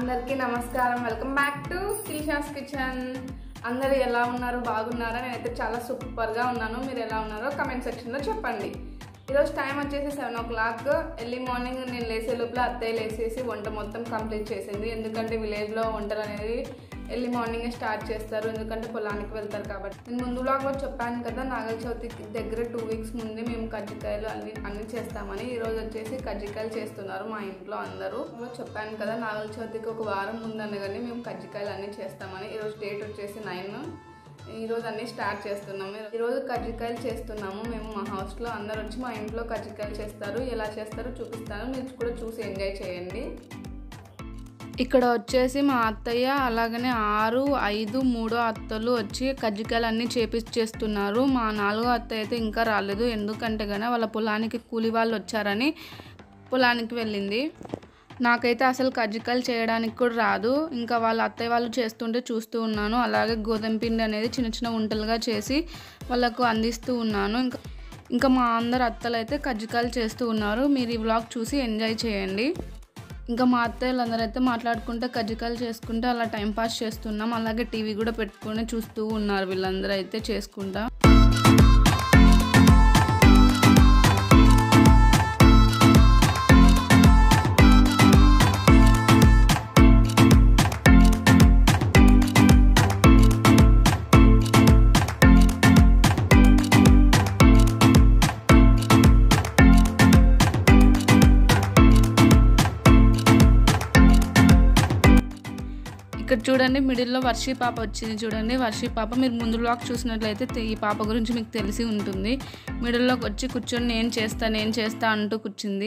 అందరికీ నమస్కారం welcome back to Srisha's kitchen అందరూ ఎలా ఉన్నారు బాగున్నారా నేనైతే చాలా సూపర్గా ఉన్నాను మీరు ఎలా ఉన్నారో కమెంట్ సెక్షన్లో చెప్పండి ఈరోజు టైం వచ్చేసి seven o'clock early morning నేను లేసే లోపల అత్తయ్య లేసేసి వంట మొత్తం కంప్లీట్ చేసింది ఎందుకంటే విలేజ్లో వంటలు అనేది ఎర్లీ మార్నింగే స్టార్ట్ చేస్తారు ఎందుకంటే పొలానికి వెళ్తారు కాబట్టి నేను ముందు బ్లాగ్లో చెప్పాను కదా నాగల చవితికి దగ్గర టూ వీక్స్ ముందే మేము కజ్జికాయలు అన్ని అన్ని చేస్తామని ఈరోజు వచ్చేసి కజ్జికాయలు చేస్తున్నారు మా ఇంట్లో అందరూ ఇప్పుడు చెప్పాను కదా నాగల చవితికి ఒక వారం ముందనగానే మేము కజ్జికాయలు అన్ని చేస్తామని ఈరోజు డేట్ వచ్చేసి నైన్ ఈరోజు అన్ని స్టార్ట్ చేస్తున్నాము ఈరోజు కజ్జికాయలు చేస్తున్నాము మేము మా హౌస్లో అందరు వచ్చి మా ఇంట్లో కజ్జికాయలు చేస్తారు ఎలా చేస్తారో చూపిస్తాను మీరు కూడా చూసి ఎంజాయ్ చేయండి ఇక్కడ వచ్చేసి మా అత్తయ్య అలాగనే ఆరు ఐదు మూడో అత్తలు వచ్చి కజ్జికాయలు అన్నీ చేపిచ్చేస్తున్నారు మా నాలుగో అత్తయ్య అయితే ఇంకా రాలేదు ఎందుకంటే గన వాళ్ళ పొలానికి కూలి వాళ్ళు వచ్చారని పొలానికి వెళ్ళింది నాకైతే అసలు కజ్జికాయలు చేయడానికి కూడా రాదు ఇంకా వాళ్ళ అత్తయ్య వాళ్ళు చేస్తుంటే చూస్తూ ఉన్నాను అలాగే గోధుమ పిండి అనేది చిన్న చిన్న ఉంటలుగా చేసి వాళ్ళకు అందిస్తూ ఉన్నాను ఇంకా ఇంకా మా అందరు అత్తలు అయితే కజ్జికాయలు చేస్తూ ఉన్నారు మీరు ఈ వ్లాగ్ చూసి ఎంజాయ్ చేయండి ఇంకా మా అత్తయ్యలు అందరూ అయితే మాట్లాడుకుంటే కజ్జికాయలు చేసుకుంటే అలా టైం పాస్ చేస్తున్నాం అలాగే టీవీ కూడా పెట్టుకొని చూస్తూ ఉన్నారు వీళ్ళందరూ అయితే చేసుకుంటా ఇక్కడ చూడండి మిడిల్లో వర్షి పాప వచ్చింది చూడండి వర్షి పాప మీరు ముందు బ్లాగ్ చూసినట్లయితే తె- ఈ పాప గురించి మీకు తెలిసి ఉంటుంది మిడిల్లోకి వచ్చి కూర్చొని నేను చేస్తా నేను చేస్తా అంటూ కూర్చుంది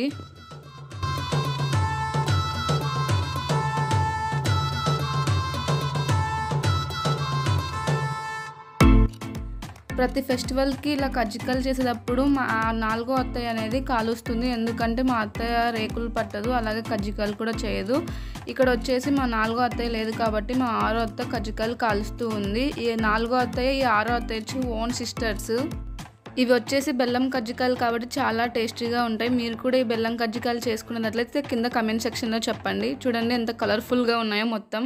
ప్రతి ఫెస్టివల్కి ఇలా కజ్జికాయలు చేసేటప్పుడు మా ఆ నాలుగో అత్తయ్య అనేది కాలుస్తుంది ఎందుకంటే మా అత్తయ్య రేకులు పట్టదు అలాగే కజ్జికాయలు కూడా చేయదు ఇక్కడ వచ్చేసి మా నాలుగో అత్తయ్య లేదు కాబట్టి మా ఆరో అత్త కజ్జికాయలు కాలుస్తూ ఉంది ఈ నాలుగో అత్తయ్య ఈ ఆరో అత్తయ్య వచ్చి ఓన్ సిస్టర్స్ ఇవి వచ్చేసి బెల్లం కజ్జికాయలు కాబట్టి చాలా టేస్టీగా ఉంటాయి మీరు కూడా ఈ బెల్లం కజ్జికాయలు చేసుకున్నట్లయితే కింద కమెంట్ సెక్షన్లో చెప్పండి చూడండి ఎంత కలర్ఫుల్గా ఉన్నాయో మొత్తం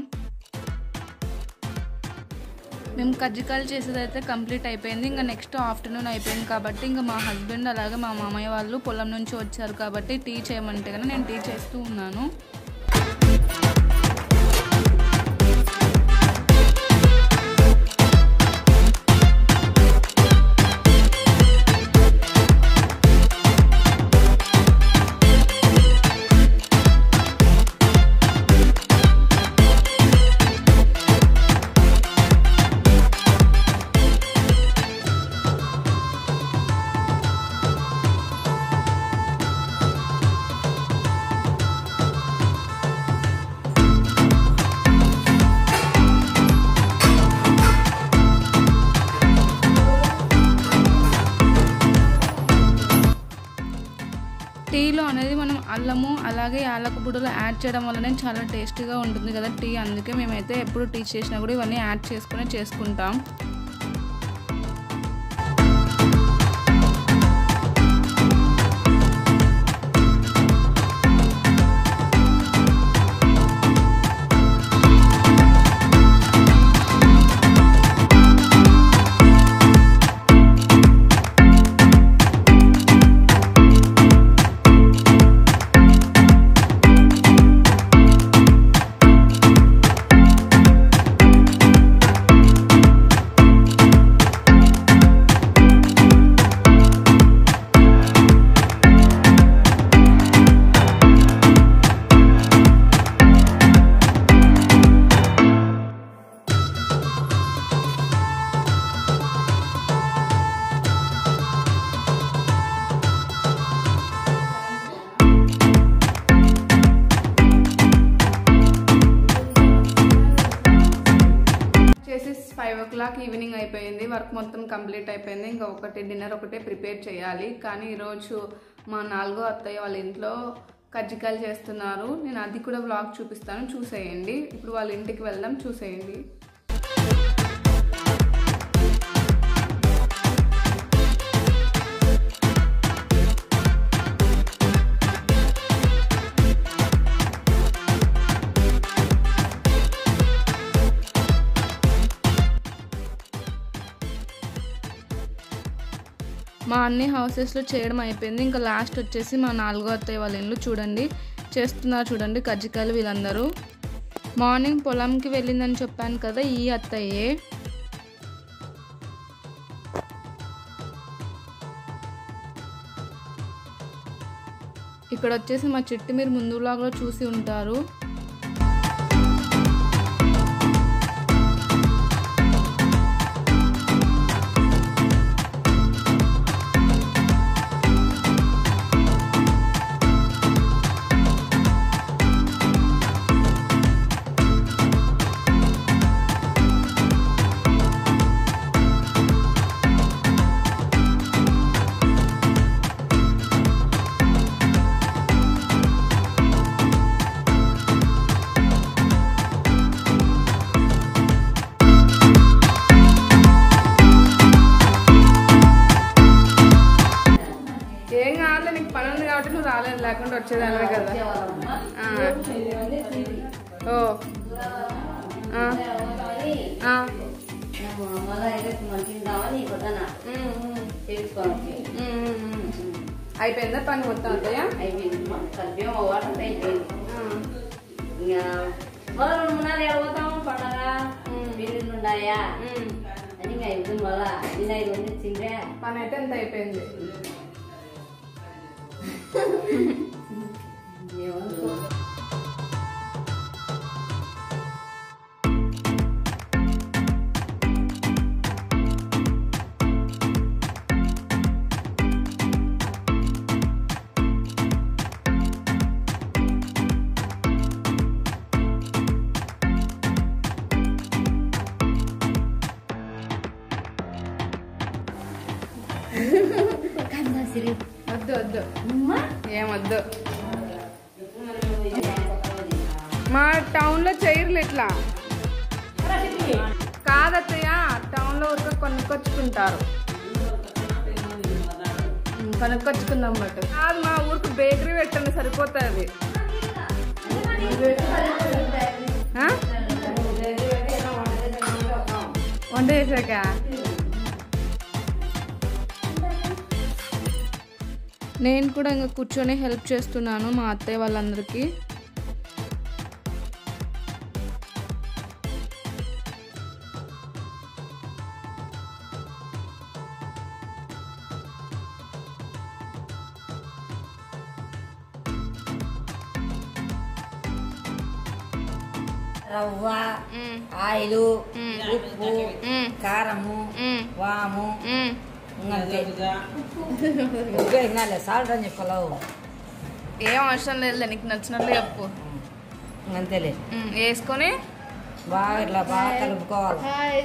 మేము కజ్జికాయలు చేసేదైతే కంప్లీట్ అయిపోయింది ఇంకా నెక్స్ట్ ఆఫ్టర్నూన్ అయిపోయింది కాబట్టి ఇంకా మా హస్బెండ్ అలాగే మా మామయ్య వాళ్ళు పొలం నుంచి వచ్చారు కాబట్టి టీ చేయమంటే కానీ నేను టీ చేస్తూ ఉన్నాను టీలో అనేది మనం అల్లము అలాగే యాలక బుడ్డలు యాడ్ చేయడం వల్లనే చాలా టేస్టీగా ఉంటుంది కదా టీ అందుకే మేమైతే ఎప్పుడు టీ చేసినా కూడా ఇవన్నీ యాడ్ చేసుకుని చేసుకుంటాం చేసి ఫైవ్ ఓ క్లాక్ ఈవినింగ్ అయిపోయింది వర్క్ మొత్తం కంప్లీట్ అయిపోయింది ఇంకా ఒకటి డిన్నర్ ఒకటే ప్రిపేర్ చేయాలి కానీ ఈరోజు మా నాలుగో అత్తయ్య వాళ్ళ ఇంట్లో కజ్జికాయలు చేస్తున్నారు నేను అది కూడా వ్లాగ్ చూపిస్తాను చూసేయండి ఇప్పుడు వాళ్ళ ఇంటికి వెళ్దాం చూసేయండి మా అన్ని హౌసెస్లో చేయడం అయిపోయింది ఇంకా లాస్ట్ వచ్చేసి మా నాలుగో అత్తయ్య వాళ్ళ ఇల్లు చూడండి చేస్తున్నారు చూడండి కజ్జికాయలు వీళ్ళందరూ మార్నింగ్ పొలంకి వెళ్ళిందని చెప్పాను కదా ఈ అత్తయ్యే ఇక్కడ వచ్చేసి మా చెట్టు మీరు ముందు vlogలో చూసి ఉంటారు ఏం కావాలి నీకు పని ఉంది కాబట్టి నువ్వు రాలేదు లేకుండా వచ్చేదానివే కదా ఆ. ఓ ఆ. ఆ. ఉమ్, ఉమ్, ఉమ్, ఉమ్. అయిపోయిందా పని మొత్తం అత్తయ్య ఉన్నాయా ఉమ్. అని ఇంకా అయిపోయింది మళ్ళా నిన్న ఐదు మంది చిండ్రే పని అయితే ఎంత అయిపోయింది ఏమనుకో కన్నా సిరి వద్దు వద్దు అమ్మా ఏం వద్దు మా టౌన్లో చేయర్లు ఇట్లా కాదత్తయ్య టౌన్లో ఊరికే కొనుక్కొచ్చుకుంటారు ఉమ్, కొనుక్కొచ్చుకుందాం బట్ కాదు మా ఊరికి బేకరీ పెట్టండి సరిపోతుంది ఆ? వంట చేశాక నేను కూడా ఇంకా కూర్చొని హెల్ప్ చేస్తున్నాను మా అత్తయ్య వాళ్ళందరికీ రవ్వ ఆయిలు మ్మ్. ఉప్పు మ్మ్. కారము మ్మ్. వాము మ్మ్. అంతే ఉప్పు వేసినాలే సాల్ట్ అని చెప్పలేవు ఏం అవసరం లేదు నీకు నచ్చినట్లు చెప్పు అంతేలే మ్మ్. వేసుకొని బాగా ఇట్లా బాగా కలుపుకోవాలి హాయ్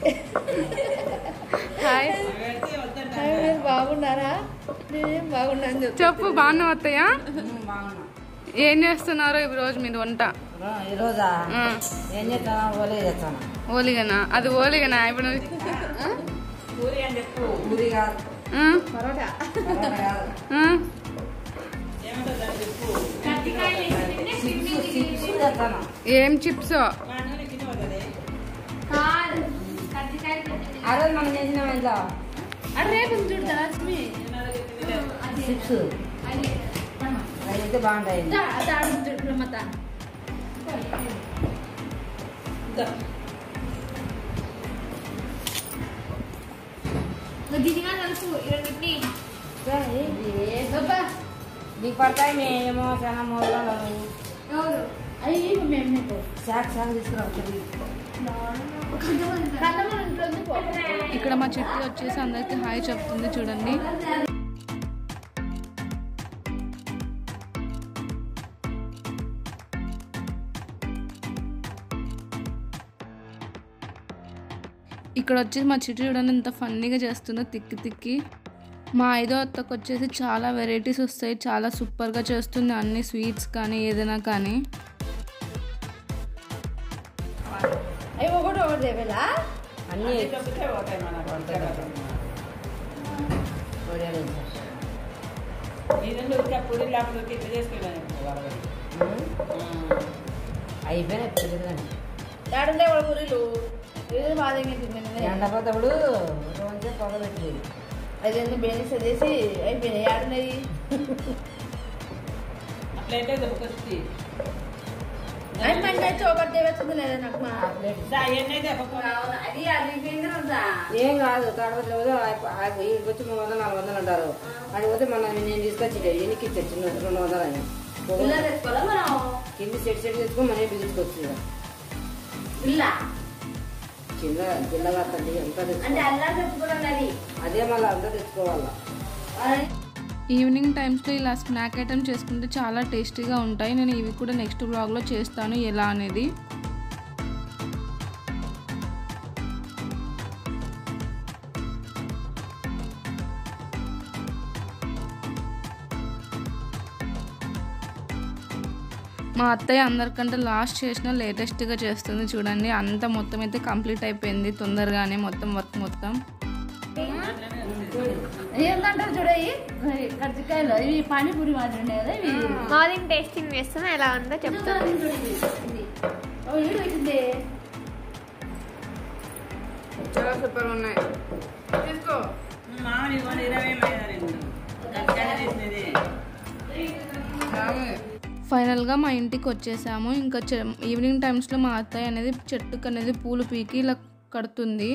హాయ్ మీరు బాగున్నారా నేనేం బాగున్నాను చెప్పు చెప్పు బాగున్నావు అత్తయ్య మ్మ్, బాగున్నా ఏం చేస్తున్నారు ఈ రోజు మీరు వంట ఆ, ఈరోజా ఆ, ఏం చేస్తాను ఓలే చేస్తాను ఓలిగనా అది ఓలిగనా ఇప్పుడు ఆ? పూరి కాదు ఆ? పరోటా పరోటా కాదు ఆ? చిప్స్ చిప్స్ చేస్తాను ఏం చిప్స్ ఆ రోజు మనం చేసిన ఇంట్లో అరే కొంచెం చూడు లక్ష్మి చిప్స్ అయితే బాగుంటాయి దాడు చూడు ప్రమత దిదిగా నలుపు ఇరవై నీకు పడతాయి మేమేమో చాలా మూలలో ఎవరు అయ్యి మేము మీకు శాక్ శాక్ తీసుకురావు కన్నమ్మ ఇంట్లో ఉంది పో. ఇక్కడ మా చిట్టి వచ్చేసి అందరికి హాయ్ చెప్తుంది చూడండి ఇక్కడ వచ్చేసి మా చిట్టి చూడండి ఎంత ఫన్నీగా చేస్తుందో తిక్కి తిక్కి మా ఐదో అత్తకు వచ్చేసి చాలా వెరైటీస్ వస్తాయి చాలా సూపర్గా చేస్తుంది అన్ని స్వీట్స్ కానీ ఏదైనా కానీ అయ్యి ఒకటి ఒకటి దేవేలా అన్నీ అయిపోయినాయి పెరుగుదని దాడుండే వాడు ఊరిలు ఇది బాగా తిన్నాను ఎండపోతప్పుడు రోజే పొగ పెట్టి అదేందో బేనిస్ చేసి అయిపోయినాయి ఆడున్నాయి అట్లయితే దొరకొచ్చి అని మంచి వచ్చి ఒకటి తేవచ్చింది లేదా నాకు మా అవన్నీ దెబ్బకుండా అది అరిగిపోయింది ఉందా ఏం కాదు కాకపోతే ఇక్కడికి వచ్చి మూడు వందలు నాలుగు వందలు అంటారు అది పోతే మన నేను తీసుకొచ్చి ఎన్నికి ఇచ్చి రెండు వందలు అని పిల్ల తెచ్చుకోవాలా మనం కింద సెట్ సెట్ తెచ్చుకో మనీ బిగించుకోవచ్చు ఇక. పిల్ల కింద జిల్లగా తల్లి అంతా అంటే తెచ్చుకో అల్లా తెచ్చుకోవడం అది అదే మళ్ళీ అంతా తెచ్చుకోవాలా ఈవినింగ్ టైమ్స్లో ఇలా స్నాక్ ఐటమ్ చేసుకుంటే చాలా టేస్టీగా ఉంటాయి నేను ఇవి కూడా నెక్స్ట్ బ్లాగ్లో చేస్తాను ఎలా అనేది మా అత్తయ్య అందరికంటే లాస్ట్ చేసిన లేటెస్ట్గా చేస్తుంది చూడండి అంత మొత్తం అయితే కంప్లీట్ అయిపోయింది తొందరగానే మొత్తం వర్క్ మొత్తం ఏంటంటారు చూడయి కర్జికాయలు ఇవి పానీపూరి మాదిరి ఉన్నాయి కదా ఇవి మార్నింగ్ టేస్టింగ్ చేస్తున్నా ఎలా ఉందో చెప్తాను ఓ, ఈడు పెట్టింది చాలా సూపర్ ఉన్నాయి తీసుకో మామూలు ఇవ్వండి ఇరవై లేదా రెండు గట్టిగానే చేసినది ఫైనల్గా మా ఇంటికి వచ్చేసాము ఇంకా చె- ఈవినింగ్ టైమ్స్లో మా అత్తయ్య అనేది చెట్టుకు అనేది పూలు పీకి ఇలా కడుతుంది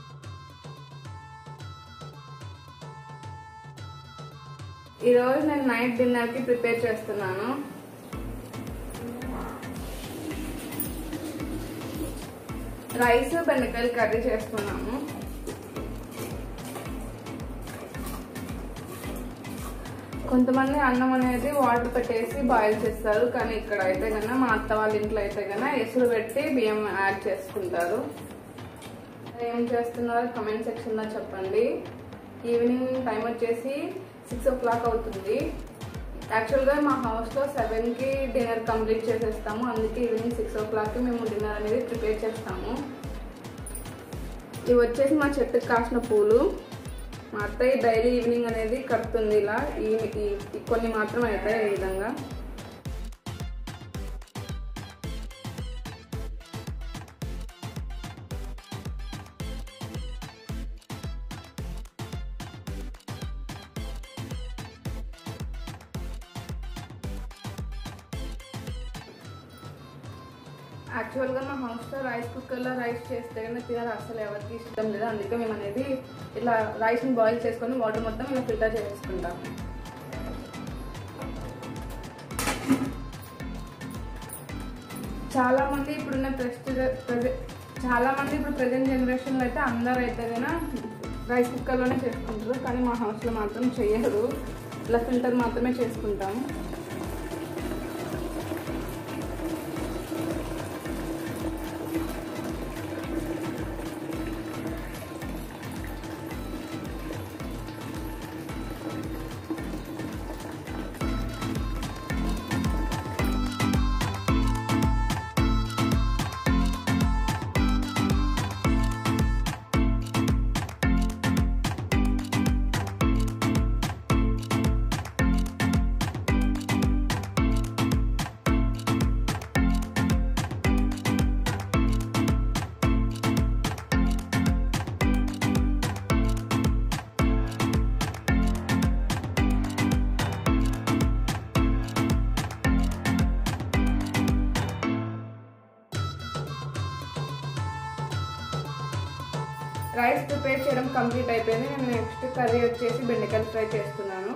ఈరోజు నేను నైట్ డిన్నర్కి ప్రిపేర్ చేస్తున్నాను రైస్ బెండకాయలు కర్రీ చేస్తున్నాము కొంతమంది అన్నం అనేది వాటర్ పెట్టేసి బాయిల్ చేస్తారు కానీ ఇక్కడ అయితే కన్నా మా అత్త వాళ్ళ ఇంట్లో అయితే కన్నా ఎసురు పెట్టి బియ్యం యాడ్ చేసుకుంటారు ఏం చేస్తున్నారో కమెంట్ సెక్షన్లో చెప్పండి ఈవినింగ్ టైం వచ్చేసి సిక్స్ ఓ క్లాక్ అవుతుంది యాక్చువల్గా మా హౌస్లో సెవెన్కి డిన్నర్ కంప్లీట్ చేసేస్తాము అందుకే ఈవినింగ్ సిక్స్ ఓ క్లాక్కి మేము డిన్నర్ అనేది ప్రిపేర్ చేస్తాము ఇవి వచ్చేసి మా చెట్టుకు కాసిన పూలు మా అత్తయ్య డైలీ ఈవినింగ్ అనేది కడుతుంది ఇలా ఈ ఈ- ఈ కొన్ని మాత్రం అవుతాయి ఈ విధంగా యాక్చువల్గా మా హౌస్లో రైస్ కుక్కర్లో రైస్ చేస్తే కనుక తినాలి అసలు ఎవరికి ఇష్టం లేదు అందుకే మేము అనేది ఇట్లా రైస్ని బాయిల్ చేసుకొని వాటర్ మొత్తం ఇలా ఫిల్టర్ చేసేసుకుంటాము చాలా మంది ఇప్పుడున్న ప్రస్తుత చాలా మంది ఇప్పుడు ప్రజెంట్ జనరేషన్లో అయితే అందరూ అయితే కనుక రైస్ కుక్కర్లోనే చేసుకుంటారు కానీ మా హౌస్లో మాత్రం చేయరు ఇలా ఫిల్టర్ మాత్రమే చేసుకుంటాము రైస్ ప్రిపేర్ చేయడం కంప్లీట్ అయిపోయింది నేను నెక్స్ట్ కర్రీ వచ్చేసి బెండకాయలు ఫ్రై చేస్తున్నాను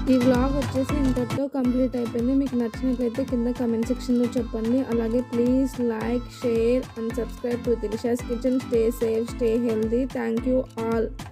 ఈ వ్లాగ్ వచ్చేసి ఇంతటితో కంప్లీట్ అయిపోయింది మీకు నచ్చినట్లయితే కింద కమెంట్ సెక్షన్లో చెప్పండి అలాగే please like share and subscribe to Dilisha's kitchen stay safe stay healthy thank you all